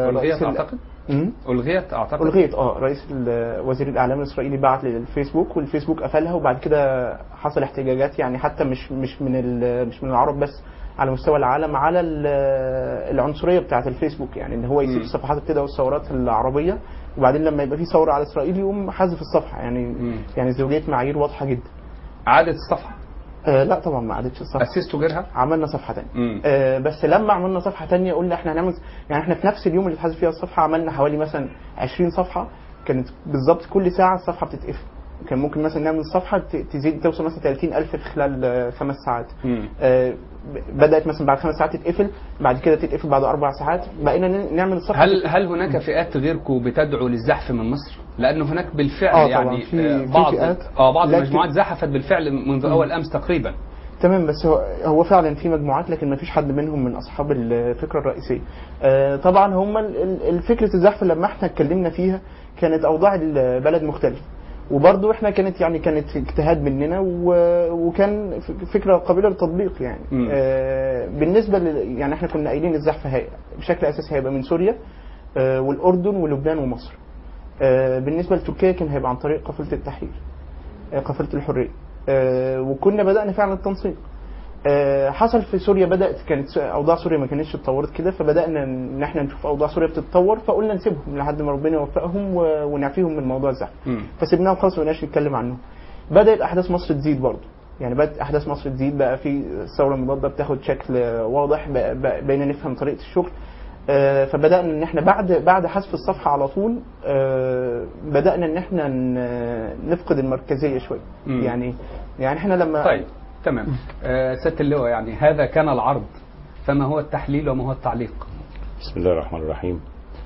الرئيس الغيت ال- اعتقد مم؟ الغيت اعتقد الغيت اه رئيس ال- وزير الاعلام الاسرائيلي بعت للفيسبوك والفيسبوك قفلها وبعد كده حصل احتجاجات يعني حتى مش مش من ال- مش من العرب بس على مستوى العالم على ال- العنصريه بتاعه الفيسبوك يعني ان هو يسيب مم. الصفحات ابتدى والثورات العربيه وبعدين لما يبقى في ثوره على اسرائيل يقوم حذف الصفحه يعني مم. يعني زوجيه معايير واضحه جدا عادت الصفحه آه لا طبعا ما عادتش الصفحه اسستوا غيرها عملنا صفحه ثانيه مم. آه بس لما عملنا صفحه تانية قلنا احنا هنعمل يعني احنا في نفس اليوم اللي اتحذف فيها الصفحه عملنا حوالي مثلا 20 صفحه كانت بالظبط كل ساعه الصفحه بتتقفل كان ممكن مثلا نعمل صفحه ت- تزيد توصل مثلا 30000 في خلال آه، خمس ساعات مم. آه، ب- بدات مثلا بعد خمس ساعات تتقفل بعد كده تتقفل بعد اربع ساعات بقينا ن- نعمل الصفحه هل هل هناك فئات غيركم بتدعو للزحف من مصر؟ لأنه هناك بالفعل آه طبعاً، يعني في- آه، في بعض فئات، اه بعض لكن- المجموعات زحفت بالفعل منذ أول أمس تقريبا تمام بس هو هو فعلا في مجموعات لكن ما فيش حد منهم من اصحاب الفكره الرئيسيه. آه، طبعا هم فكره الزحف لما احنا اتكلمنا فيها كانت اوضاع البلد مختلفه. وبرضه احنا كانت يعني كانت اجتهاد مننا و- وكان ف- فكره قابله للتطبيق يعني. مم. آه، بالنسبه ل يعني احنا كنا قايلين الزحف هي بشكل اساسي هيبقى من سوريا آه، والاردن ولبنان ومصر. آه، بالنسبه لتركيا كان هيبقى عن طريق قافله التحرير. آه، قافله الحريه. آه، وكنا بدانا فعلا التنسيق. آه، حصل في سوريا بدات كانت اوضاع سوريا ما كانتش اتطورت كده فبدانا ان احنا نشوف اوضاع سوريا بتتطور فقلنا نسيبهم لحد ما ربنا يوفقهم و- ونعفيهم من موضوع الزحف مم. فسيبناهم خلاص ما بقيناش نتكلم عنهم بدات احداث مصر تزيد برضه يعني بدات احداث مصر تزيد بقى في الثوره المضاده بتاخد شكل واضح بقى- بقى- بقينا نفهم طريقه الشغل آه، فبدانا ان احنا بعد بعد حذف الصفحه على طول آه، بدانا ان احنا ن- نفقد المركزيه شويه مم. يعني يعني احنا لما طيب تمام آه، سيادة اللواء يعني هذا كان العرض فما هو التحليل وما هو التعليق؟ بسم الله الرحمن الرحيم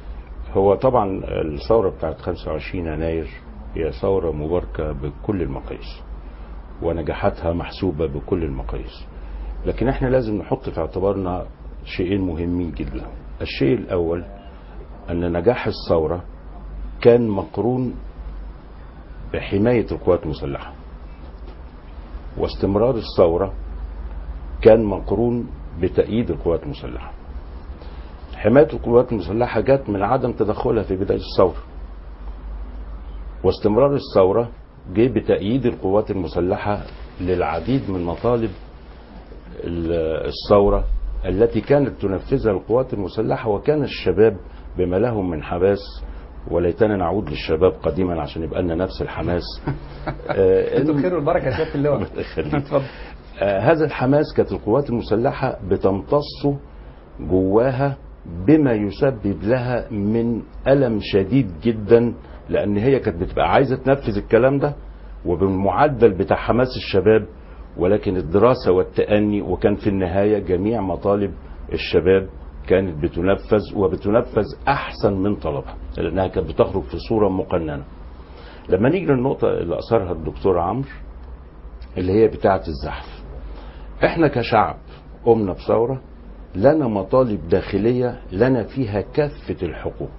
هو طبعا الثورة بتاعت 25 يناير هي ثورة مباركة بكل المقاييس ونجاحاتها محسوبة بكل المقاييس لكن احنا لازم نحط في اعتبارنا شيئين مهمين جدا الشيء الأول أن نجاح الثورة كان مقرون بحماية القوات المسلحة واستمرار الثورة كان مقرون بتأييد القوات المسلحة حماية القوات المسلحة جت من عدم تدخلها في بداية الثورة واستمرار الثورة جه بتأييد القوات المسلحة للعديد من مطالب ال- الثورة التي كانت تنفذها القوات المسلحة وكان الشباب بما لهم من حماس وليتنا نعود للشباب قديما عشان يبقى لنا نفس الحماس آه، انتم إن- الخير والبركة يا سيادة اللواء الله يخليك. اتفضل آه، هذا الحماس كانت القوات المسلحة بتمتصه جواها بما يسبب لها من ألم شديد جدا لأن هي كانت بتبقى عايزة تنفذ الكلام ده وبالمعدل بتاع حماس الشباب ولكن الدراسة والتأني وكان في النهاية جميع مطالب الشباب كانت بتنفذ وبتنفذ أحسن من طلبها لأنها كانت بتخرج في صورة مقننة لما نيجي للنقطة اللي أثرها الدكتور عمرو اللي هي بتاعة الزحف احنا كشعب قمنا بثورة لنا مطالب داخلية لنا فيها كافة الحقوق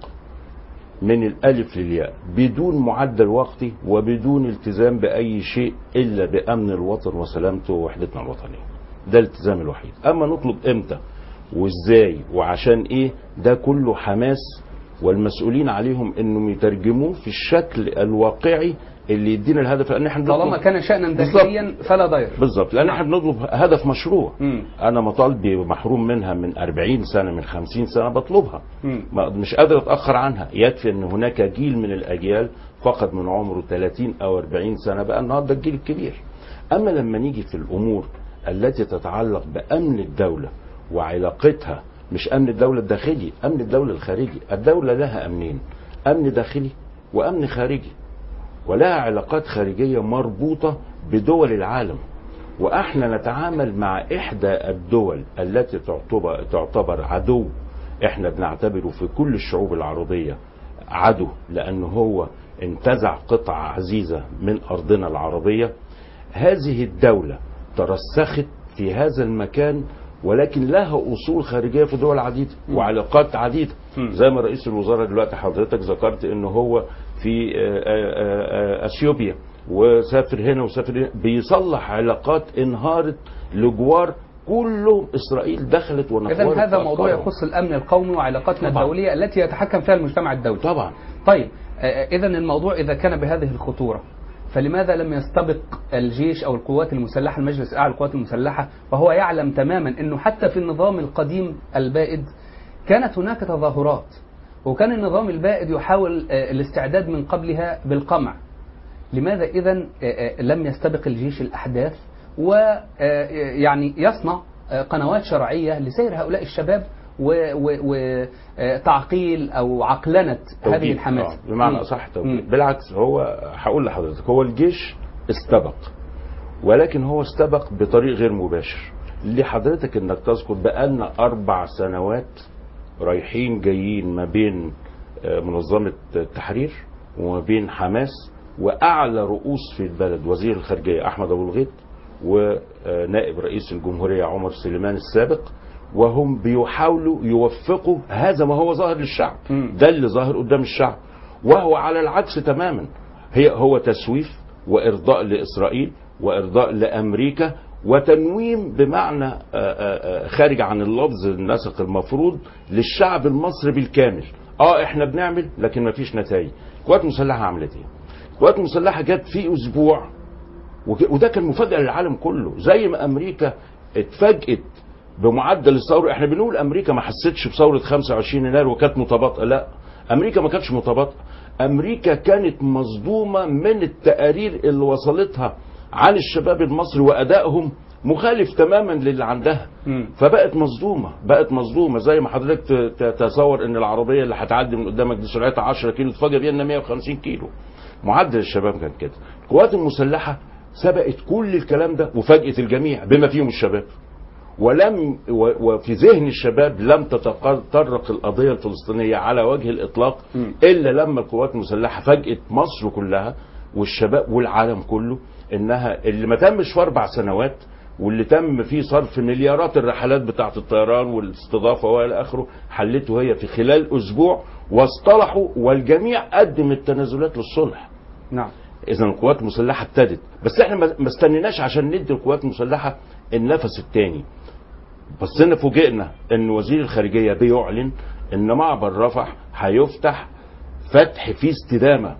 من الألف للياء بدون معدل وقتي وبدون التزام بأي شيء إلا بأمن الوطن وسلامته ووحدتنا الوطنية ده الالتزام الوحيد أما نطلب إمتى وإزاي وعشان إيه ده كله حماس والمسؤولين عليهم انهم يترجموه في الشكل الواقعي اللي يدينا الهدف لان احنا طالما بنطلب- كان شأنا بالظبط. داخليا فلا ضير بالظبط لان احنا بنطلب هدف مشروع مم. انا مطالبي محروم منها من 40 سنه من 50 سنه بطلبها مم. ما- مش قادر اتاخر عنها يكفي ان هناك جيل من الاجيال فقط من عمره 30 او 40 سنه بقى النهارده الجيل الكبير اما لما نيجي في الامور التي تتعلق بامن الدوله وعلاقتها مش امن الدوله الداخلي امن الدوله الخارجي الدوله لها امنين امن داخلي وامن خارجي ولها علاقات خارجيه مربوطه بدول العالم واحنا نتعامل مع احدى الدول التي تعتبر تعتبر عدو احنا بنعتبره في كل الشعوب العربيه عدو لانه هو انتزع قطعه عزيزه من ارضنا العربيه هذه الدوله ترسخت في هذا المكان ولكن لها اصول خارجيه في دول عديده وعلاقات عديده مم. زي ما رئيس الوزراء دلوقتي حضرتك ذكرت ان هو في آه، آه، آه، اثيوبيا وسافر هنا وسافر هنا بيصلح علاقات انهارت لجوار كله اسرائيل دخلت ونقرت اذا هذا في موضوع أفكارهم. يخص الامن القومي وعلاقاتنا طبعاً. الدوليه التي يتحكم فيها المجتمع الدولي طبعا طيب اذا الموضوع اذا كان بهذه الخطوره فلماذا لم يستبق الجيش او القوات المسلحه المجلس الاعلى للقوات المسلحه وهو يعلم تماما انه حتى في النظام القديم البائد كانت هناك تظاهرات وكان النظام البائد يحاول آه، الاستعداد من قبلها بالقمع لماذا اذا لم يستبق الجيش الاحداث ويعني يصنع آه، قنوات شرعيه لسير هؤلاء الشباب وتعقيل او عقلنه هذه توجيه. الحماسه آه، بمعنى مم. اصح توجيه مم. بالعكس هو هقول لحضرتك هو الجيش استبق ولكن هو استبق بطريق غير مباشر اللي حضرتك انك تذكر بقالنا اربع سنوات رايحين جايين ما بين آه، منظمه التحرير وما بين حماس واعلى رؤوس في البلد وزير الخارجيه احمد ابو الغيط ونائب رئيس الجمهوريه عمر سليمان السابق وهم بيحاولوا يوفقوا هذا ما هو ظاهر للشعب مم. ده اللي ظاهر قدام الشعب وهو على العكس تماما هي هو تسويف وارضاء لاسرائيل وارضاء لامريكا وتنويم بمعنى آه، آه، آه، خارج عن اللفظ النسق المفروض للشعب المصري بالكامل اه احنا بنعمل لكن مفيش نتائج القوات المسلحه عملت ايه القوات المسلحه جت في اسبوع وك- وده كان مفاجاه للعالم كله زي ما امريكا اتفاجئت بمعدل الثوره احنا بنقول امريكا ما حستش بثوره 25 يناير وكانت متباطئه لا امريكا ما كانتش متباطئه امريكا كانت مصدومه من التقارير اللي وصلتها عن الشباب المصري وادائهم مخالف تماما للي عندها مم. فبقت مصدومه بقت مصدومه زي ما حضرتك ت- تتصور ان العربيه اللي هتعدي من قدامك دي سرعتها 10 كيلو تفاجئ بيها انها 150 كيلو معدل الشباب كان كده القوات المسلحه سبقت كل الكلام ده وفاجئت الجميع بما فيهم الشباب ولم و- وفي ذهن الشباب لم تتطرق القضيه الفلسطينيه على وجه الاطلاق مم. الا لما القوات المسلحه فاجئت مصر كلها والشباب والعالم كله انها اللي ما تمش في اربع سنوات واللي تم فيه صرف مليارات الرحلات بتاعه الطيران والاستضافه والى اخره حلته هي في خلال اسبوع واصطلحوا والجميع قدم التنازلات للصلح نعم اذا القوات المسلحه ابتدت بس احنا ما ما استنيناش عشان ندي القوات المسلحه النفس الثاني بصينا فوجئنا ان وزير الخارجيه بيعلن ان معبر رفح هيفتح فتح فيه استدامه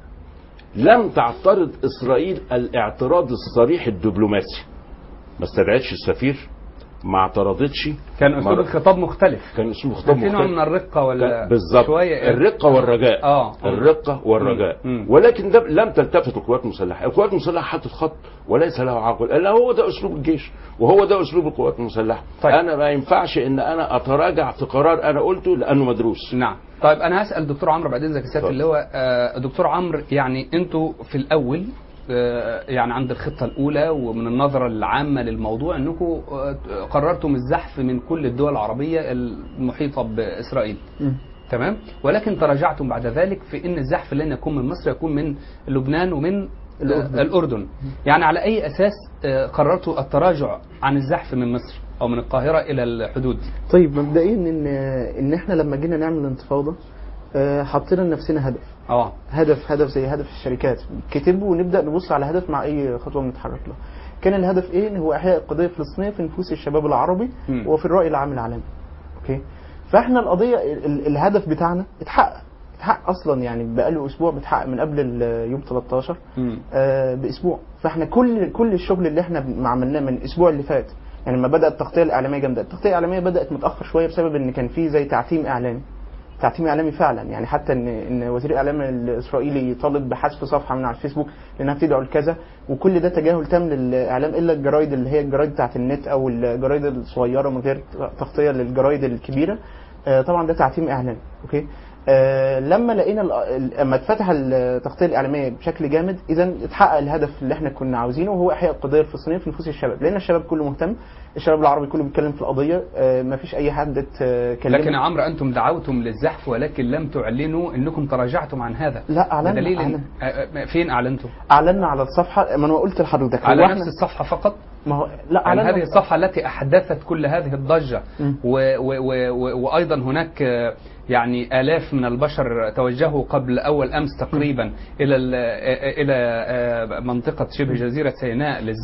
لم تعترض اسرائيل الاعتراض الصريح الدبلوماسي ما استدعتش السفير ما اعترضتش كان اسلوب ما- الخطاب مختلف كان اسلوب خطاب كان في نوع مختلف من الرقه ولا كان- بالظبط شويه الرقه والرجاء اه الرقه والرجاء مم. مم. ولكن ده لم تلتفت القوات المسلحه القوات المسلحه حطت خط وليس له عقل الا هو ده اسلوب الجيش وهو ده اسلوب القوات المسلحه طيب. انا ما ينفعش ان انا اتراجع في قرار انا قلته لانه مدروس نعم طيب انا هسال دكتور عمرو بعد اذنك يا سياده اتفضل. اللواء آه، دكتور عمرو يعني انتوا في الاول آه، يعني عند الخطه الاولى ومن النظره العامه للموضوع انكم آه، قررتم الزحف من كل الدول العربيه المحيطه باسرائيل مم. تمام ولكن تراجعتم بعد ذلك في ان الزحف لن يكون من مصر يكون من لبنان ومن الأردن. آه، الأردن يعني على أي أساس آه، قررتوا التراجع عن الزحف من مصر أو من القاهرة إلى الحدود طيب مبدئيا ان ان احنا لما جينا نعمل انتفاضه آه، حطينا لنفسنا هدف اه هدف هدف زي هدف الشركات كتبه ونبدا نبص على هدف مع اي خطوه بنتحرك لها كان الهدف ايه ان هو احياء القضيه الفلسطينيه في نفوس الشباب العربي مم. وفي الراي العام العالمي اوكي فاحنا القضيه ال- ال- الهدف بتاعنا اتحقق اتحقق اصلا يعني بقاله اسبوع بيتحقق من قبل ال- يوم 13 مم. آه، باسبوع فاحنا كل كل الشغل اللي احنا بن- عملناه من الاسبوع اللي فات يعني لما بدات التغطيه الاعلاميه جامده التغطيه الاعلاميه بدات متاخر شويه بسبب ان كان في زي تعتيم اعلامي تعتيم اعلامي فعلا يعني حتى ان ان وزير الاعلام الاسرائيلي يطالب بحذف صفحه من على الفيسبوك لانها بتدعو لكذا وكل ده تجاهل تام للاعلام الا الجرايد اللي هي الجرايد بتاعت النت او الجرايد الصغيره من غير تغطيه للجرايد الكبيره آه، طبعا ده تعتيم اعلامي اوكي آه، لما لقينا ال- ال- لما اتفتح التغطيه الاعلاميه بشكل جامد اذا اتحقق الهدف اللي احنا كنا عاوزينه وهو احياء القضيه الفلسطينيه في نفوس الشباب لان الشباب كله مهتم الشباب العربي كله بيتكلم في القضيه ما فيش اي حد اتكلم لكن يا عمرو أنتم دعوتم للزحف ولكن لم تعلنوا أنكم تراجعتم عن هذا لا اعلنا بدليل أعلنا, إن- آه، آه، فين أعلنتم؟ اعلنا على الصفحه ما انا قلت لحضرتك على هو نفس إحنا- الصفحة فقط؟ ما هو لا يعني اعلنا هذه الصفحة التي أحدثت كل هذه الضجة مم. و و و و وأيضا هناك آه، يعني آلاف من البشر توجهوا قبل أول أمس تقريبا إلى ال- آه، إلى آه، منطقة شبه جزيرة سيناء للزحف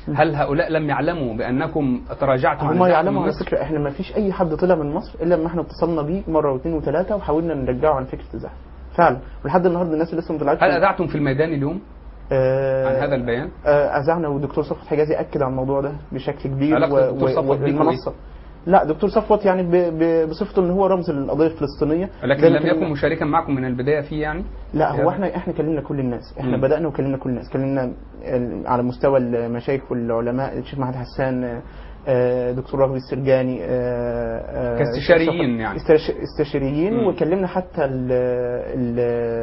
هل هؤلاء لم يعلموا بانكم تراجعتم عن هم الزحف يعلموا من على مصر؟ فكره احنا ما فيش اي حد طلع من مصر الا لما احنا اتصلنا بيه مره واثنين وثلاثه وحاولنا نرجعه عن فكره الزحف فعلا ولحد النهارده الناس لسه ما طلعتش هل اذعتم في الميدان اليوم آه عن هذا البيان؟ آه، اذعنا والدكتور صفوت حجازي اكد على الموضوع ده بشكل كبير علاقة الدكتور صفوت بيكم والمنصه لا دكتور صفوت يعني ب... ب... بصفته ان هو رمز للقضيه الفلسطينيه لكن زي ما لم يكن كلمنا- مشاركا معكم من البدايه فيه يعني؟ لا يعني- هو احنا احنا كلمنا كل الناس احنا مم. بدانا وكلمنا كل الناس كلمنا ال- على مستوى المشايخ والعلماء الشيخ محمد حسان آه، دكتور رغبي السرجاني آه، آه، كاستشاريين يعني. استش- استشاريين مم. وكلمنا حتى ال ال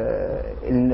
ال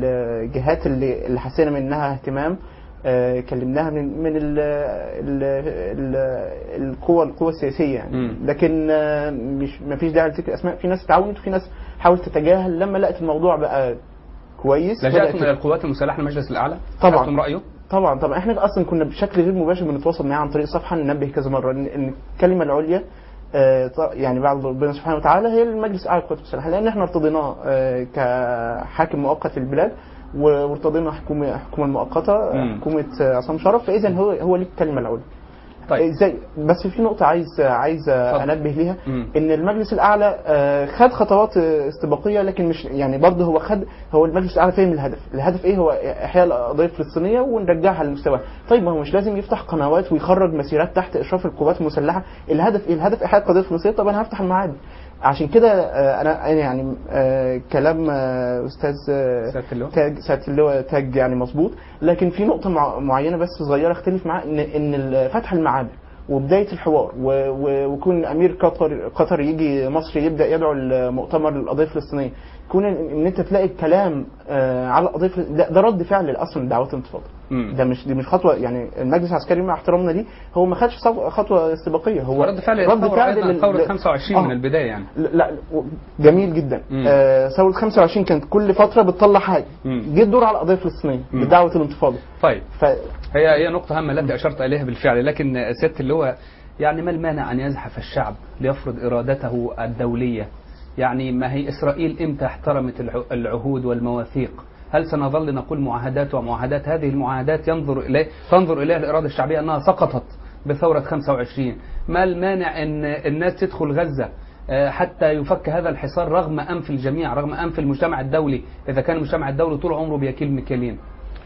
الجهات اللي اللي حسينا منها اهتمام آه، كلمناها من من ال ال ال القوى القوى السياسيه يعني مم. لكن آه، مش ما فيش داعي لذكر اسماء في ناس اتعودت وفي ناس حاولت تتجاهل لما لقت الموضوع بقى كويس لجأتم بدأت الى القوات المسلحه المجلس الاعلى؟ طبعاً. أخذتم رايه؟ طبعا طبعا احنا اصلا كنا بشكل غير مباشر بنتواصل معاه عن طريق صفحه ننبه كذا مره ان إن الكلمه العليا آه، ط- يعني بعد ربنا سبحانه وتعالى هي المجلس الاعلى للقوات المسلحه لان احنا ارتضيناه آه، كحاكم مؤقت للبلاد و- وارتضينا حكومه الحكومه المؤقته مم. حكومه آه، عصام شرف فاذا هو هو ليه الكلمه العليا طيب ازاي بس في نقطه عايز عايز اتفضل. انبه ليها مم. ان المجلس الاعلى آه، خد خطوات آه، استباقيه لكن مش يعني برضه هو خد هو المجلس الاعلى فهم الهدف الهدف ايه هو احياء القضيه الفلسطينيه ونرجعها لمستواها طيب ما هو مش لازم يفتح قنوات ويخرج مسيرات تحت اشراف القوات المسلحه الهدف ايه الهدف احياء القضيه الفلسطينيه طب انا هفتح المعابد عشان كده آه، انا أنا يعني آه، كلام آه، استاذ آه، سيادة اللواء. تاج سياده اللواء تاج يعني مظبوط لكن في نقطه مع- معينه بس صغيره اختلف معاه ان ان ال- فتح المعابر وبدايه الحوار و- و- ويكون امير قطر قطر يجي مصر يبدا يدعو المؤتمر للقضيه الفلسطينيه كون ان إن انت تلاقي الكلام آه، على القضيه الفلسطينية، ده, ده رد فعل اصلا لدعوات الانتفاضه مم. ده مش دي مش خطوه يعني المجلس العسكري مع احترامنا ليه هو ما خدش صو- خطوه استباقيه هو رد فعل الثورة أيضاً لل- ثورة لل- 25 من آه. البداية يعني لا جميل جدا مم. آه ثوره 25 كانت كل فتره بتطلع حاجه مم. جه الدور على القضيه الفلسطينيه مم. بدعوه الانتفاضه طيب ف هي هي نقطة هامة التي أشرت إليها بالفعل لكن سيادة اللواء يعني ما المانع أن يزحف الشعب ليفرض إرادته الدولية يعني ما هي إسرائيل إمتى احترمت الع- العهود والمواثيق هل سنظل نقول معاهدات ومعاهدات هذه المعاهدات ينظر إليه تنظر إليها الإرادة الشعبية أنها سقطت بثورة 25 ما المانع أن الناس تدخل غزة آه، حتى يفك هذا الحصار رغم أنف الجميع رغم أنف المجتمع الدولي إذا كان المجتمع الدولي طول عمره بيكيل مكيالين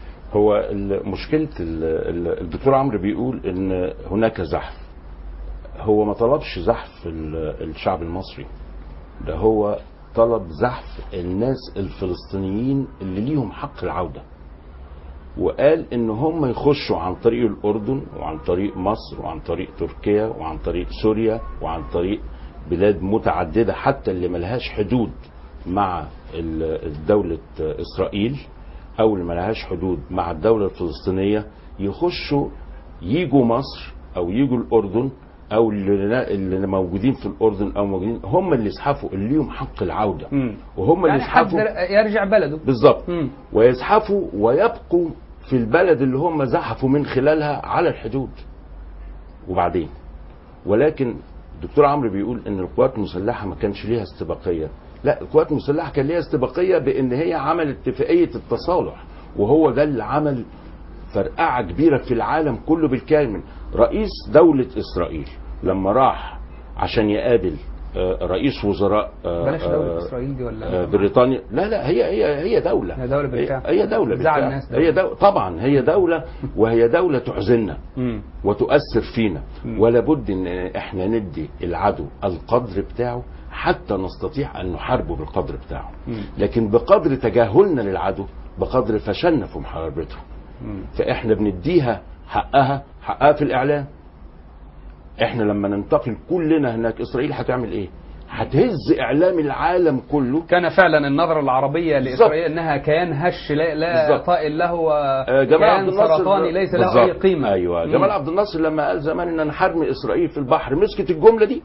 هو ال- مشكلة ال- ال- الدكتور عمرو بيقول ان هناك زحف هو ما طلبش زحف ال- الشعب المصري ده هو طلب زحف الناس الفلسطينيين اللي ليهم حق العودة وقال ان هم يخشوا عن طريق الاردن وعن طريق مصر وعن طريق تركيا وعن طريق سوريا وعن طريق بلاد متعدده حتى اللي ملهاش حدود مع ال- دولة اسرائيل او اللي ملهاش حدود مع الدولة الفلسطينية يخشوا يجوا مصر او يجوا الاردن او اللي اللي موجودين في الاردن او موجودين هم اللي يزحفوا اللي ليهم حق العوده مم. وهم اللي يعني حد يزحفوا يرجع بلده بالظبط مم. ويزحفوا ويبقوا في البلد اللي هم زحفوا من خلالها على الحدود وبعدين ولكن الدكتور عمرو بيقول ان القوات المسلحه ما كانش ليها استباقيه لا القوات المسلحه كان ليها استباقيه بان هي عملت اتفاقيه التصالح وهو ده اللي عمل فرقعه كبيره في العالم كله بالكامل رئيس دوله اسرائيل لما راح عشان يقابل آه، رئيس وزراء آه، بلاش دولة آه، إسرائيل دي ولا آه، بريطانيا لا لا هي هي هي دولة هي دولة بالفعل. هي, هي دولة بتزعل بالفعل الناس دولة. هي دولة طبعا هي دولة وهي دولة تحزننا مم. وتؤثر فينا مم. ولا بد ان احنا ندي العدو القدر بتاعه حتى نستطيع ان نحاربه بالقدر بتاعه مم. لكن بقدر تجاهلنا للعدو بقدر فشلنا في محاربته مم. فاحنا بنديها حقها حقها في الاعلام احنا لما ننتقل كلنا هناك اسرائيل هتعمل ايه هتهز اعلام العالم كله كان فعلا النظرة العربية بالظبط. لإسرائيل أنها كيان هش لا, لا بالظبط. طائل له آه، جمال كيان عبد الناصر سرطاني ليس له أي بالظبط. قيمة ايوه مم. جمال عبد الناصر لما قال زمان ان انا حرمي اسرائيل في البحر مسكت الجمله دي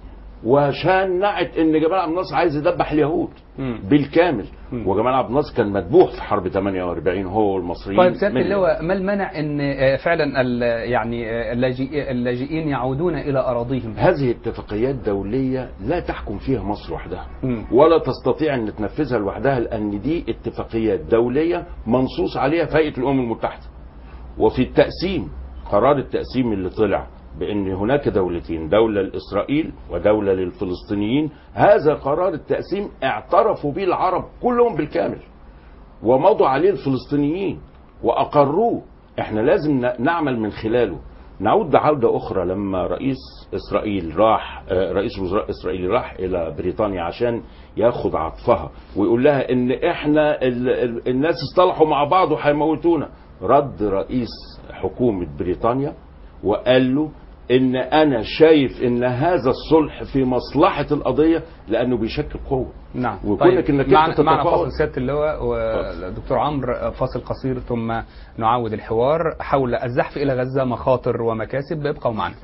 وشنعت ان جمال عبد الناصر عايز يدبح اليهود مم. بالكامل مم. وجمال عبد الناصر كان مدبوح في حرب 48 هو والمصريين طيب سيادة من- اللواء ما المانع أن آه، فعلا ال- يعني آه، اللاجئ- اللاجئين يعودون إلى أراضيهم هذه اتفاقيات دوليه لا تحكم فيها مصر وحدها مم. ولا تستطيع ان تنفذها لوحدها لان دي اتفاقيات دوليه منصوص عليها في هيئه الامم المتحده وفي التقسيم قرار التقسيم اللي طلع بان هناك دولتين دوله لاسرائيل ودوله للفلسطينيين هذا قرار التقسيم اعترفوا به العرب كلهم بالكامل ومضوا عليه الفلسطينيين واقروه احنا لازم ن- نعمل من خلاله نعود بعودة أخرى لما رئيس إسرائيل راح آه، رئيس وزراء إسرائيل راح إلى بريطانيا عشان ياخد عطفها ويقول لها إن إحنا ال ال الناس اصطلحوا مع بعض وهيموتونا رد رئيس حكومة بريطانيا وقال له إن أنا شايف إن هذا الصلح في مصلحة القضية لأنه بيشكل قوة نعم وكونك إنك أنت معنا معنا تتفاوض. فاصل سياده اللواء والدكتور عمرو فاصل قصير ثم نعود الحوار حول الزحف الى غزه مخاطر ومكاسب ابقوا معنا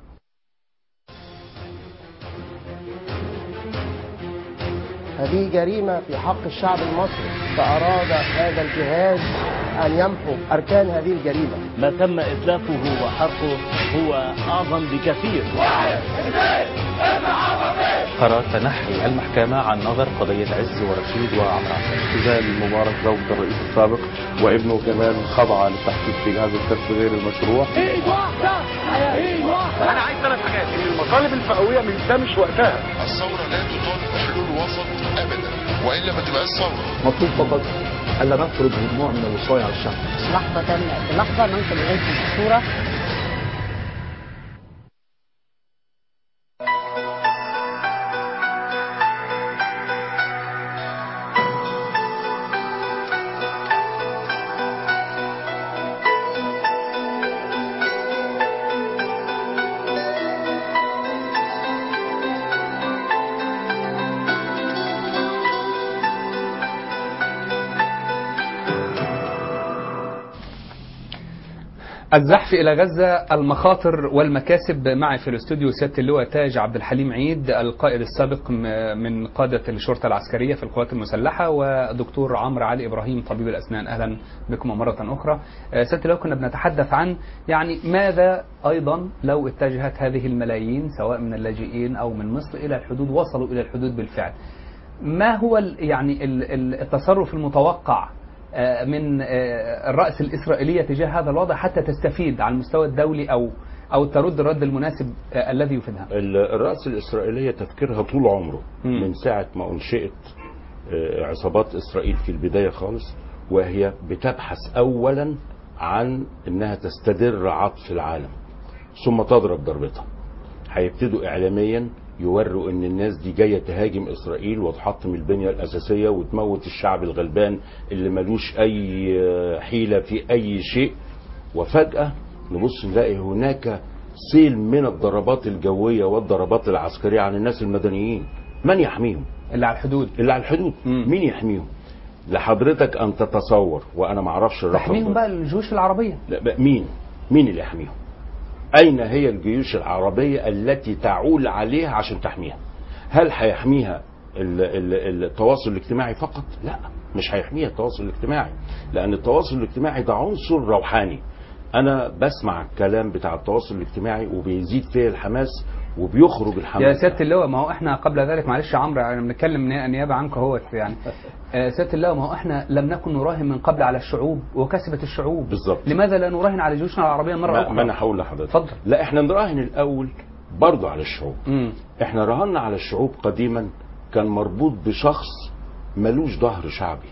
هذه جريمة في حق الشعب المصري فأراد هذا الجهاز أن يمحو أركان هذه الجريمة ما تم إتلافه وحرقه هو أعظم بكثير قرار تنحي المحكمة عن نظر قضية عز ورشيد وعمرو عسل سوزان مبارك زوجة الرئيس السابق وابنه كمان خضع للتحقيق في هذا الكشف غير المشروع الثورة لا تطالب بحلول وسط أبدا وإلا ما تبقاش ثورة مطلوب فقط الا نفرض نوع من الوصاية على الشعب لحظة بلحظة ننقل إليكم الصورة الزحف الى غزه المخاطر والمكاسب معي في الاستوديو سياده اللواء تاج عبد الحليم عيد القائد السابق م- من قاده الشرطه العسكريه في القوات المسلحه ودكتور عمرو علي ابراهيم طبيب الاسنان اهلا بكم مره اخرى آه، سياده اللواء كنا بنتحدث عن يعني ماذا ايضا لو اتجهت هذه الملايين سواء من اللاجئين او من مصر الى الحدود وصلوا الى الحدود بالفعل ما هو ال- يعني ال- ال- التصرف المتوقع آه، من آه، الرأس الإسرائيلية تجاه هذا الوضع حتى تستفيد على المستوى الدولي أو أو ترد الرد المناسب آه، الذي يفيدها ال- الرأس الإسرائيلية تفكيرها طول عمره مم. من ساعة ما أنشئت آه، عصابات إسرائيل في البداية خالص وهي بتبحث أولا عن أنها تستدر عطف العالم ثم تضرب ضربتها هيبتدوا إعلاميا يوروا ان الناس دي جايه تهاجم اسرائيل وتحطم البنيه الاساسيه وتموت الشعب الغلبان اللي ملوش اي آه، حيله في اي شيء وفجاه نبص نلاقي هناك سيل من الضربات الجويه والضربات العسكريه عن الناس المدنيين من يحميهم اللي على الحدود اللي على الحدود مم. مين يحميهم لحضرتك ان تتصور وانا ما اعرفش الرقم تحميهم ده. بقى الجيوش العربية لا بقى مين مين اللي يحميهم اين هي الجيوش العربيه التي تعول عليها عشان تحميها هل هيحميها ال- ال- التواصل الاجتماعي فقط لا مش هيحميها التواصل الاجتماعي لان التواصل الاجتماعي ده عنصر روحاني انا بسمع الكلام بتاع التواصل الاجتماعي وبيزيد فيه الحماس وبيخرج الحماس يا سيادة اللواء ما هو احنا قبل ذلك معلش يا عمرو انا بنتكلم ني- نيابة عنك اهوت يعني آه، سيادة اللواء ما هو احنا لم نكن نراهن من قبل على الشعوب وكسبت الشعوب بالظبط. لماذا لا نراهن على جيوشنا العربية مرة ما, أخرى ما انا هقول لحضرتك اتفضل. لا احنا نراهن الاول برضه على الشعوب مم. احنا راهنا على الشعوب قديما كان مربوط بشخص ملوش ظهر شعبي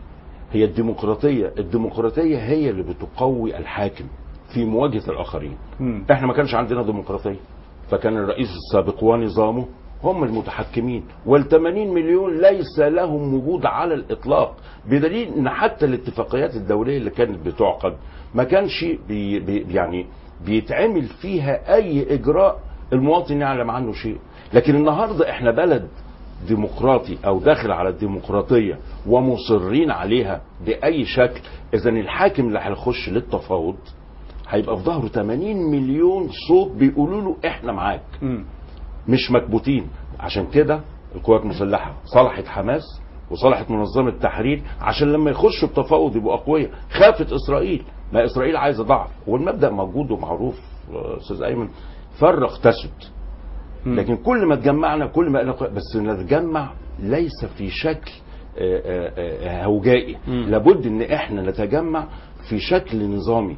هي الديمقراطية الديمقراطية هي اللي بتقوي الحاكم في مواجهة الآخرين مم. احنا ما كانش عندنا ديمقراطية فكان الرئيس السابق ونظامه هم المتحكمين وال80 مليون ليس لهم وجود على الإطلاق بدليل ان حتى الاتفاقيات الدولية اللي كانت بتعقد ما كانش بي بي يعني بيتعمل فيها أي إجراء المواطن يعلم عنه شيء لكن النهاردة احنا بلد ديمقراطي او داخل على الديمقراطيه ومصرين عليها باي شكل اذا الحاكم اللي هيخش للتفاوض هيبقى في ظهره 80 مليون صوت بيقولوا له احنا معاك مم. مش مكبوتين عشان كده القوات المسلحه صلحت حماس وصلحت منظمه التحرير عشان لما يخشوا بتفاوض يبقوا اقوياء خافت اسرائيل ما اسرائيل عايزه ضعف والمبدا موجود ومعروف آه، استاذ ايمن فرق تسد مم. لكن كل ما تجمعنا كل ما بس نتجمع ليس في شكل آه، آه، آه، هوجائي مم. لابد ان احنا نتجمع في شكل نظامي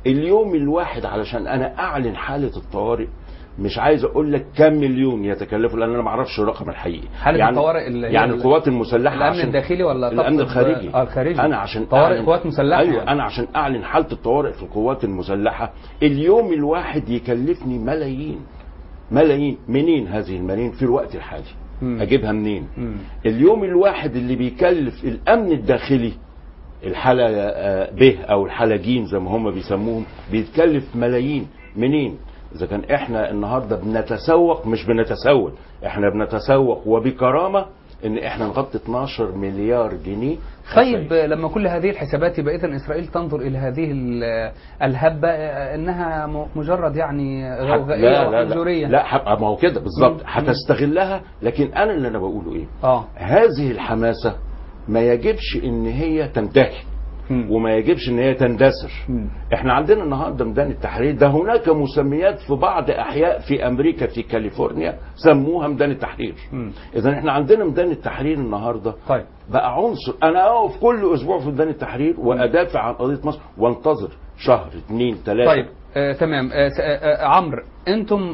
اليوم الواحد علشان انا اعلن حاله الطوارئ مش عايز اقول لك كم مليون يتكلفوا لان انا ما اعرفش الرقم الحقيقي حالة يعني الطوارئ اللي هي يعني ال- القوات المسلحه الامن عشان الداخلي ولا الامن تقصد- الخارجي اه الخارجي انا عشان طوارئ أعلن- قوات مسلحه ايوه يعني. انا عشان اعلن حاله الطوارئ في القوات المسلحه اليوم الواحد يكلفني ملايين ملايين منين هذه الملايين في الوقت الحالي مم. اجيبها منين مم. اليوم الواحد اللي بيكلف الامن الداخلي الحالة آه، ب او الحالة ج زي ما هم بيسموهم بيتكلف ملايين منين اذا كان احنا النهارده بنتسوق مش بنتسول احنا بنتسوق وبكرامه ان احنا نغطي 12 مليار جنيه طيب لما كل هذه الحسابات يبقى اذا اسرائيل تنظر الى هذه ال- الهبه انها م- مجرد يعني غوغائيه لا لا لا وحنجريه لا ح- ما هو كده بالظبط مم. هتستغلها لكن انا اللي انا بقوله ايه اه هذه الحماسه ما يجبش ان هي تنتهي مم. وما يجبش ان هي تندثر مم. احنا عندنا النهارده ميدان التحرير ده هناك مسميات في بعض احياء في امريكا في كاليفورنيا سموها ميدان التحرير مم. اذا احنا عندنا ميدان التحرير النهارده طيب بقى عنصر انا اقف كل اسبوع في ميدان التحرير وادافع عن قضيه مصر وانتظر شهر اثنين ثلاثه طيب آه تمام آه س- آه آه عمرو انتم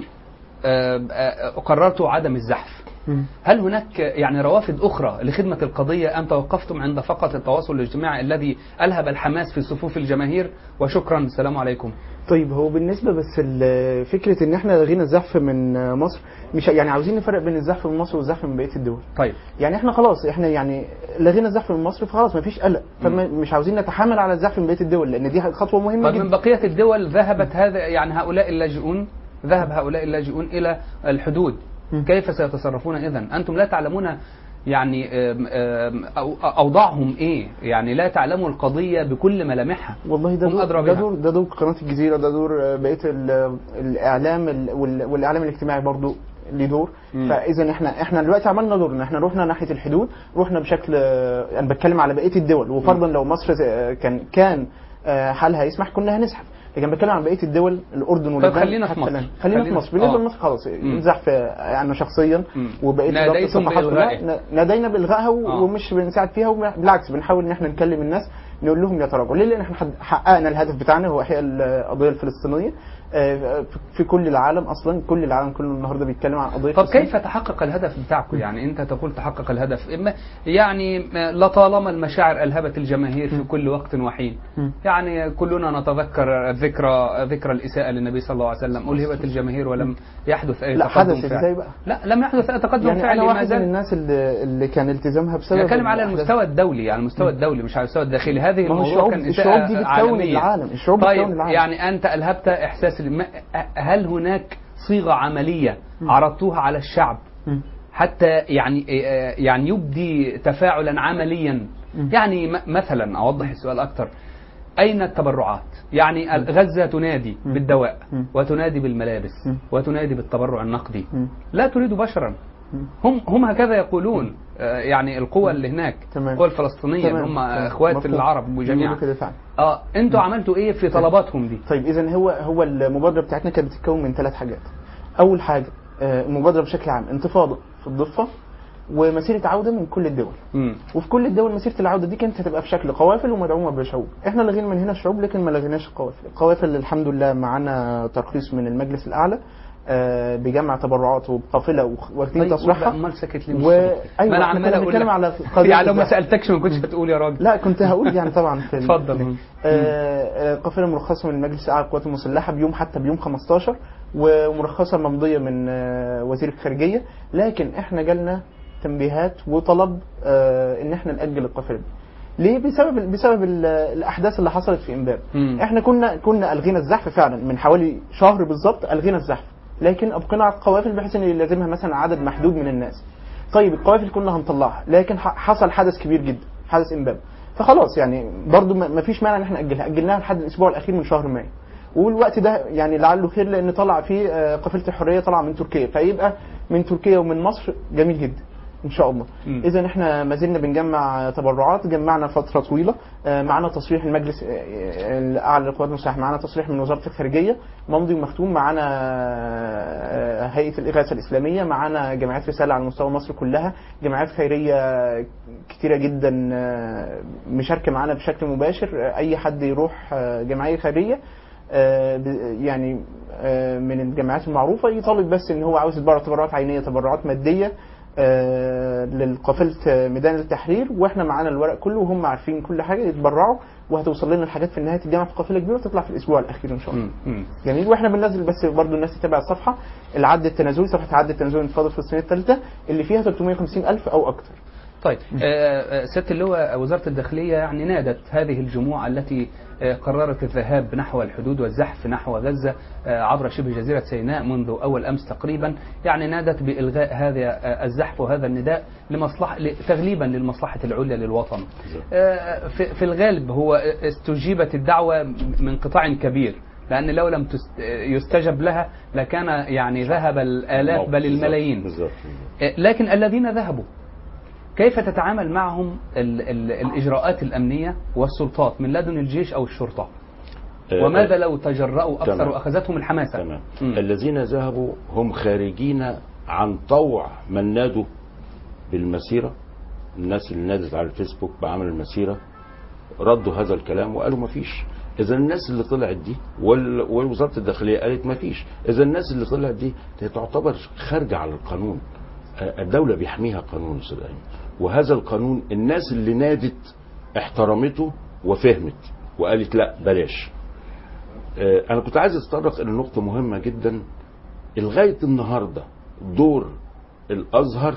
آه آه قررتوا عدم الزحف هل هناك يعني روافد أخرى لخدمة القضية أم توقفتم عند فقط التواصل الاجتماعي الذي ألهب الحماس في صفوف الجماهير وشكرا السلام عليكم طيب هو بالنسبه بس ال- فكره ان احنا لغينا الزحف من مصر مش يعني عاوزين نفرق بين الزحف من مصر والزحف من بقيه الدول طيب يعني احنا خلاص احنا يعني لغينا الزحف من مصر فخلاص مفيش قلق فمش عاوزين نتحامل على الزحف من بقيه الدول لان دي خطوه مهمه طيب من جدا بقية الدول ذهبت هذا يعني هؤلاء اللاجئون ذهب هؤلاء اللاجئون إلى الحدود م. كيف سيتصرفون إذا أنتم لا تعلمون يعني آم، آم، أو- أوضاعهم إيه يعني لا تعلموا القضية بكل ملامحها والله ده هم دور أدرى ده بها. دور ده دور قناه الجزيره ده دور آه، بقيه ال- الاعلام ال- وال- والاعلام الاجتماعي برضو ليه دور مم. فاذا احنا احنا دلوقتي عملنا دورنا احنا رحنا ناحيه الحدود رحنا بشكل آه، انا بتكلم على بقيه الدول وفرضا لو مصر آه، كان كان آه، حالها يسمح كنا هنسحب لكن بتكلم عن بقيه الدول الاردن ولبنان خلينا في حتى مصر. الآن. خلينا في خلينا- مصر بالنسبه آه. لمصر خلاص مم. الزحف آه، انا شخصيا مم. وبقيه إدارة ناديتم الصفحات بإلغائه. كلها ن- نادينا بالغائها و- آه. ومش بنساعد فيها وبالعكس بنحاول ان احنا نكلم الناس نقول لهم يتراجعوا ليه لان احنا حد- حققنا الهدف بتاعنا هو احياء القضيه الفلسطينيه آه، في- في كل العالم اصلا كل العالم كله النهارده بيتكلم عن قضيه طب فلسطين. كيف تحقق الهدف بتاعكم يعني انت تقول تحقق الهدف اما يعني لطالما المشاعر الهبت الجماهير في كل وقت وحين م. يعني كلنا نتذكر ذكرى ذكرى الاساءه للنبي صلى الله عليه وسلم الهبت الجماهير ولم يحدث اي لا تقدم حدث فعلي. ازاي بقى لا لم يحدث اي تقدم يعني فعلي انا ما واحد من زال الناس اللي, اللي كان التزامها بسبب نتكلم على الأحداث. المستوى الدولي على المستوى الدولي مش على المستوى الداخلي هذه ما هو الموضوع الشعوب- كان الشعوب دي إساءة بتكون عالمية. العالم، الشعوب طيب بتكون العالم. يعني انت الهبت احساس الم... هل هناك صيغه عمليه عرضتوها على الشعب م. حتى يعني يعني يبدي تفاعلا عمليا يعني م- مثلا اوضح السؤال اكثر اين التبرعات يعني غزه تنادي بالدواء م. وتنادي بالملابس م. وتنادي بالتبرع النقدي م. لا تريد بشرا هم هم هكذا يقولون آه، يعني القوى اللي هناك تمام. القوى الفلسطينيه اللي تمام. هم تمام. اخوات مفهوم. العرب جميعا بيقولوا كده فعلا اه انتوا عملتوا ايه في طلباتهم دي طيب اذا هو هو المبادره بتاعتنا كانت بتتكون من ثلاث حاجات اول حاجه آه، المبادره بشكل عام انتفاضه في الضفه ومسيره عوده من كل الدول مم. وفي كل الدول مسيره العوده دي كانت هتبقى في شكل قوافل ومدعومه بشعوب احنا لغينا من هنا الشعوب لكن ما لغيناش القوافل القوافل الحمد لله معانا ترخيص من المجلس الاعلى آه، بجمع تبرعات وبقافله وخ- واخدين طيب تصريحها امال ساكت ليه مش و... ساكت ليه؟ ما ايوه انا احنا عمال كنا اقول بنتكلم لك. على قضيه يعني لو ما الزحف. سالتكش ما كنتش هتقول يا راجل لا كنت هقول يعني طبعا في ال- اتفضل. آه، آه، قافله مرخصه من المجلس الاعلى للقوات المسلحه بيوم حتى بيوم 15 ومرخصه ممضيه من آه، وزير الخارجيه لكن احنا جالنا تنبيهات وطلب آه، ان احنا ناجل القافله دي ليه بسبب بسبب ال- الاحداث اللي حصلت في امبابه مم. احنا كنا كنا الغينا الزحف فعلا من حوالي شهر بالظبط الغينا الزحف لكن ابقينا على القوافل بحيث ان يلازمها مثلا عدد محدود من الناس طيب القوافل كنا هنطلعها لكن ح- حصل حدث كبير جدا حدث امبابه فخلاص يعني برضو ما ما فيش مانع ان احنا ناجلها اجلناها لحد الاسبوع الاخير من شهر مايو والوقت ده يعني لعله خير لان طلع فيه آه، قافله الحريه طالعه من تركيا فيبقى من تركيا ومن مصر جميل جدا ان شاء الله مم. اذا احنا ما زلنا بنجمع تبرعات جمعنا فتره طويله آه، معانا تصريح المجلس آه، الاعلى للقوات المسلحه معانا تصريح من وزاره الخارجيه ممضي ومختوم معانا آه، هيئه الاغاثه الاسلاميه معانا جمعيات رساله على مستوى مصر كلها جمعيات خيريه كتيره جدا آه، مشاركه معانا بشكل مباشر آه، اي حد يروح آه، جمعيه خيريه آه، ب- يعني آه، من الجامعات المعروفه يطالب بس ان هو عاوز يتبرع تبرعات عينيه تبرعات ماديه آه، للقافله آه، ميدان التحرير واحنا معانا الورق كله وهم عارفين كل حاجه يتبرعوا وهتوصل لنا الحاجات في نهايه الجامعه في قافله كبيره وتطلع في الاسبوع الاخير ان شاء الله مم. جميل واحنا بننزل بس برضو الناس تتابع الصفحه العد التنازلي صفحه العد التنازلي الانتفاضه الفلسطينيه الثالثه اللي فيها 350 الف او اكثر طيب آه، آه، سياده اللواء وزاره الداخليه يعني نادت هذه الجموع التي آه، قررت الذهاب نحو الحدود والزحف نحو غزه آه، عبر شبه جزيره سيناء منذ اول امس تقريبا يعني نادت بالغاء هذا آه، الزحف وهذا النداء لمصلحه ل- تغليبا للمصلحه العليا للوطن. آه، في في الغالب هو استجيبت الدعوه من قطاع كبير لأن لو لم تست- يستجب لها لكان يعني ذهب الآلاف بل بالظبط، الملايين بالظبط آه، لكن الذين ذهبوا كيف تتعامل معهم ال ال الإجراءات الأمنية والسلطات من لدن الجيش أو الشرطة آه، وماذا لو تجرأوا أكثر تمام. وأخذتهم الحماسة تمام مم. الذين ذهبوا هم خارجين عن طوع من نادوا بالمسيرة الناس اللي نادت على الفيسبوك بعمل المسيرة ردوا هذا الكلام وقالوا ما فيش اذا الناس اللي طلعت دي وال- ووزاره الداخليه قالت ما فيش اذا الناس اللي طلعت دي دي تعتبر خارجه على القانون آه، الدوله بيحميها قانون أستاذ أيمن. وهذا القانون الناس اللي نادت احترمته وفهمت وقالت لا بلاش آه، انا كنت عايز اتطرق الى نقطه مهمه جدا لغايه النهارده دور الازهر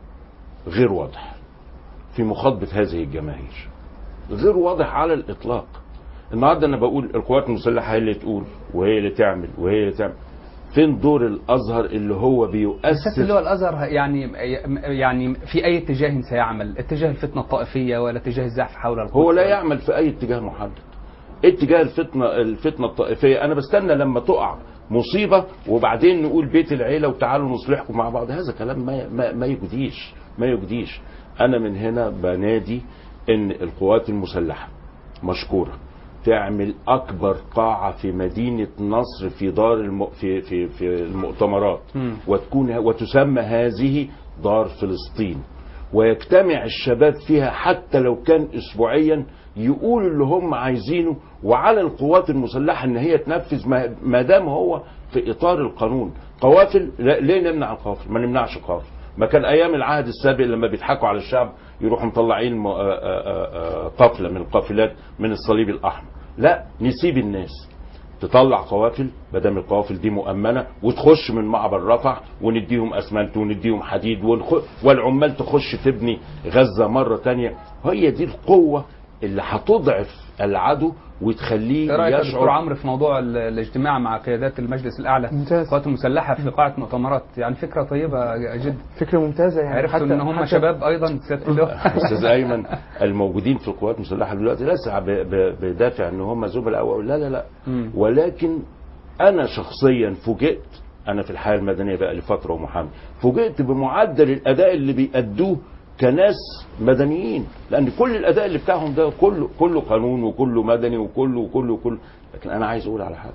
غير واضح في مخاطبه هذه الجماهير غير واضح على الاطلاق النهارده انا بقول القوات المسلحه هي اللي تقول وهي اللي تعمل وهي اللي تعمل فين دور الازهر اللي هو سيادة بيؤسس اللواء الأزهر يعني يعني في أي اتجاه سيعمل اتجاه الفتنة الطائفية ولا اتجاه الزحف حول القدس هو لا يعمل في اي اتجاه محدد اتجاه الفتنه الفتنه الطائفيه انا بستنى لما تقع مصيبه وبعدين نقول بيت العيله وتعالوا نصلحكم مع بعض هذا كلام ما ما, ما يجديش ما يجديش انا من هنا بنادي ان القوات المسلحه مشكوره تعمل اكبر قاعه في مدينه نصر في دار الم... في في في المؤتمرات مم. وتكون وتسمى هذه دار فلسطين ويجتمع الشباب فيها حتى لو كان اسبوعيا يقولوا اللي هم عايزينه وعلى القوات المسلحه ان هي تنفذ ما- ما دام هو في اطار القانون قوافل لا ليه نمنع القوافل ما نمنعش القوافل ما كان ايام العهد السابق لما بيضحكوا على الشعب يروحوا مطلعين م- آه- آه- آه- قافله من القافلات من الصليب الاحمر لا نسيب الناس تطلع قوافل ما دام القوافل دي مؤمنه وتخش من معبر رفح ونديهم اسمنت ونديهم حديد ونخ... والعمال تخش تبني غزه مره تانية هي دي القوه اللي هتضعف العدو وتخليه ايه رايك يا دكتور يشعر عمرو في موضوع ال- الاجتماع مع قيادات المجلس الاعلى ممتاز. القوات المسلحه في قاعه مؤتمرات يعني فكره طيبه جدا فكره ممتازه يعني عرفتوا ان هم حتى- شباب ايضا سياده اللواء استاذ ايمن الموجودين في القوات المسلحه دلوقتي ليس ب- ب- بدافع ان هم زملاء او لا لا لا مم. ولكن انا شخصيا فوجئت انا في الحياه المدنيه بقى لي فتره ومحامي فوجئت بمعدل الاداء اللي بيأدوه كناس مدنيين لان كل الاداء اللي بتاعهم ده كله كله قانون وكله مدني وكله وكله وكله لكن انا عايز اقول على حاجه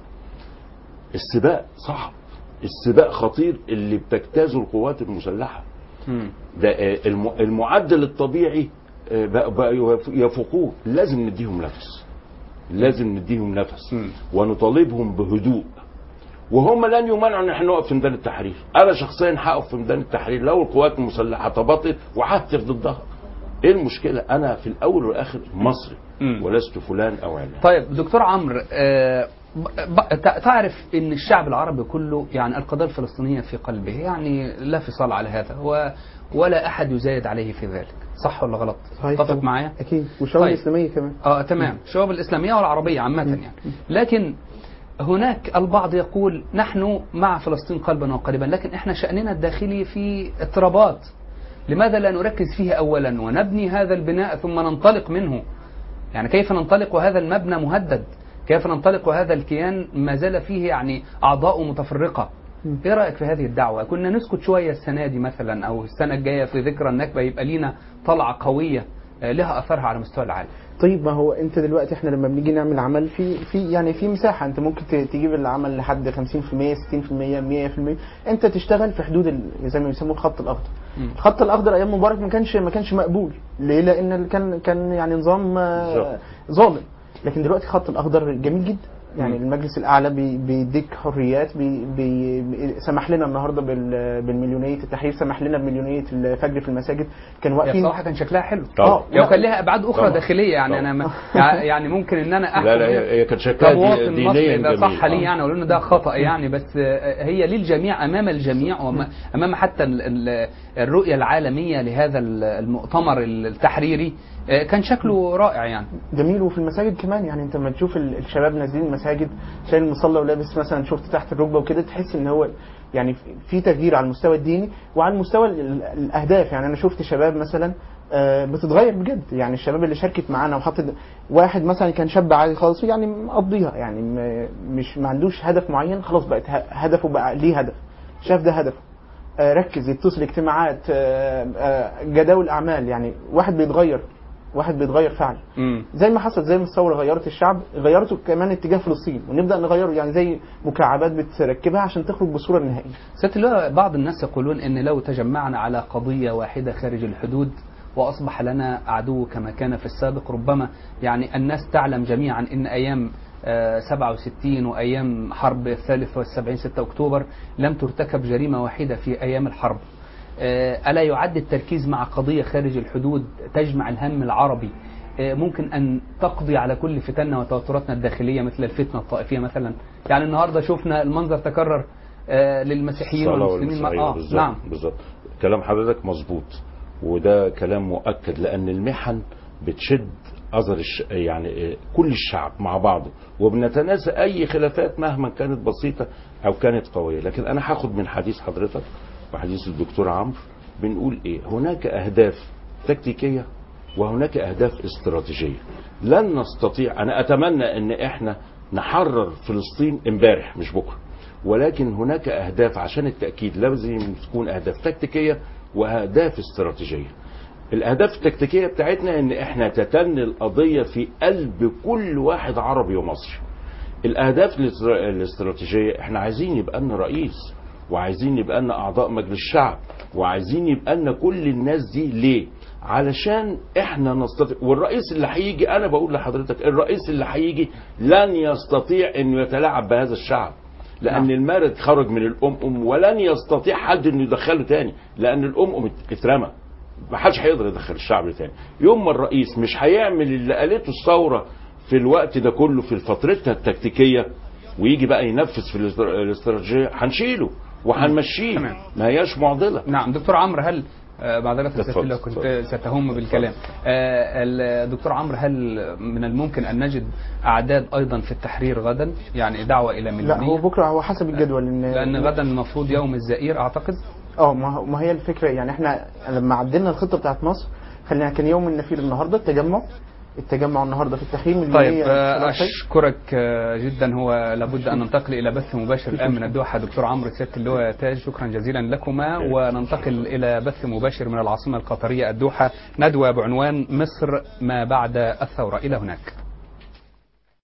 السباق صعب السباق خطير اللي بتجتازه القوات المسلحه مم. ده آه، الم- المعدل الطبيعي آه، بقى بقى يف- يفوقوه لازم نديهم نفس لازم نديهم نفس مم. ونطالبهم بهدوء وهم لن يمنعوا ان احنا نقف في ميدان التحرير انا شخصيا هقف في ميدان التحرير لو القوات المسلحه تباطل وههتف ضدها ايه المشكله انا في الاول والاخر مصري مم. ولست فلان او علان طيب دكتور عمرو آه، ب- ب- تع- تعرف ان الشعب العربي كله يعني القضيه الفلسطينيه في قلبه يعني لا فصال على هذا و ولا احد يزايد عليه في ذلك صح ولا غلط صحيح تتفق طبعاً. معايا اكيد والشعوب طيب. الاسلاميه كمان اه تمام الشعوب الاسلاميه والعربيه عامه يعني لكن هناك البعض يقول نحن مع فلسطين قلبا وقالبا لكن احنا شاننا الداخلي في اضطرابات لماذا لا نركز فيه اولا ونبني هذا البناء ثم ننطلق منه يعني كيف ننطلق وهذا المبنى مهدد كيف ننطلق وهذا الكيان ما زال فيه يعني اعضاء متفرقه ايه رايك في هذه الدعوه كنا نسكت شويه السنه دي مثلا او السنه الجايه في ذكرى النكبه يبقى لينا طلعه قويه آه، لها اثرها على مستوى العالم طيب ما هو انت دلوقتي احنا لما بنيجي نعمل عمل في في يعني في مساحه انت ممكن ت- تجيب العمل لحد 50% 60% 100% انت تشتغل في حدود ال- زي ما بيسموه الخط الاخضر مم. الخط الاخضر ايام مبارك ما كانش ما كانش مقبول ليه لان كان كان يعني نظام آه، بالظبط. ظالم لكن دلوقتي الخط الاخضر جميل جدا يعني مم. المجلس الاعلى بي- بيديك حريات بي بي بي- سمح لنا النهارده بال- بالمليونيه التحرير سمح لنا بمليونيه الفجر في المساجد كان هي واقفين بصراحه كان شكلها حلو اه لو لا، كان لها ابعاد اخرى طبعا. داخليه يعني طبعا. انا ما يع- يعني ممكن ان انا احكم لا لا هي هي كانت شكلها دي- كمواطن دينيا مصري ده جميل. صح لي آه. يعني اقول انه ده خطا يعني بس آه، هي للجميع امام الجميع وامام حتى ال- ال- الرؤيه العالميه لهذا ال- المؤتمر التحريري آه، كان شكله رائع يعني جميل وفي المساجد كمان يعني انت لما تشوف ال- الشباب نازلين المساجد شايل المصلى ولابس مثلا شورت تحت الركبه وكده تحس ان هو يعني في تغيير على المستوى الديني وعلى المستوى ال- ال- الاهداف يعني انا شفت شباب مثلا آه، بتتغير بجد يعني الشباب اللي شاركت معانا وحطت واحد مثلا كان شاب عادي خالص يعني مقضيها يعني م- مش ما عندوش هدف معين خلاص بقت ه- هدفه بقى ليه هدف شاف ده هدفه آه، ركز يتصل اجتماعات آه، آه، جداول اعمال يعني واحد بيتغير واحد بيتغير فعلا مم. زي ما حصل زي ما الثوره غيرت الشعب غيرته كمان اتجاه فلسطين ونبدا نغيره يعني زي مكعبات بتركبها عشان تخرج بالصوره النهائيه سيادة اللواء بعض الناس يقولون ان لو تجمعنا على قضيه واحده خارج الحدود واصبح لنا عدو كما كان في السابق ربما يعني الناس تعلم جميعا ان ايام آه، 67 وايام حرب الثالث والسبعين 6 اكتوبر لم ترتكب جريمه واحده في ايام الحرب آه، الا يعد التركيز مع قضيه خارج الحدود تجمع الهم العربي آه، ممكن ان تقضي على كل فتننا وتوتراتنا الداخليه مثل الفتنه الطائفيه مثلا يعني النهارده شفنا المنظر تكرر آه، للمسيحيين الصلاة والمسلمين والمسيحية اه بالظبط نعم بالظبط كلام حضرتك مظبوط وده كلام مؤكد لان المحن بتشد أزر الش... يعني آه، كل الشعب مع بعضه وبنتناسى اي خلافات مهما كانت بسيطه او كانت قويه لكن انا هاخد من حديث حضرتك وحديث الدكتور عمرو بنقول ايه هناك اهداف تكتيكيه وهناك اهداف استراتيجيه لن نستطيع انا اتمنى ان احنا نحرر فلسطين امبارح مش بكره ولكن هناك اهداف عشان التاكيد لازم تكون اهداف تكتيكيه واهداف استراتيجيه الاهداف التكتيكيه بتاعتنا ان احنا تتني القضيه في قلب كل واحد عربي ومصري الاهداف الاسترا- الاستراتيجيه احنا عايزين يبقى لنا رئيس وعايزين يبقى لنا اعضاء مجلس الشعب وعايزين يبقى لنا كل الناس دي ليه علشان احنا نستطيع والرئيس اللي هيجي انا بقول لحضرتك الرئيس اللي هيجي لن يستطيع انه يتلاعب بهذا الشعب لان نعم. المارد خرج من الام ولن يستطيع حد انه يدخله تاني لان الام اترمى ما حدش هيقدر يدخل الشعب تاني يوم ما الرئيس مش هيعمل اللي قالته الثوره في الوقت ده كله في فترتها التكتيكيه ويجي بقى ينفذ في الاستر- الاستراتيجيه هنشيله وهنمشيه تمام. ما هياش معضله نعم دكتور عمرو هل آه، بعد ذلك اتفضل، لو كنت اتفضل. ستهم بالكلام آه، الدكتور عمرو هل من الممكن ان نجد اعداد ايضا في التحرير غدا يعني دعوه الى لا هو مليونيه بكره هو حسب الجدول ان لان غدا المفروض يوم الزئير اعتقد اه ما هو- ما هي الفكره يعني احنا لما عدلنا الخطه بتاعت مصر خلينا كان يوم النفير النهارده التجمع التجمع النهارده في التحرير من طيب المية آه، خلاص شيء. اشكرك آه، جدا هو لابد ان ننتقل الى بث مباشر الان من الدوحه دكتور عمرو سياده اللواء تاج شكرا جزيلا لكما وننتقل الى بث مباشر من العاصمه القطريه الدوحه ندوه بعنوان مصر ما بعد الثوره الى هناك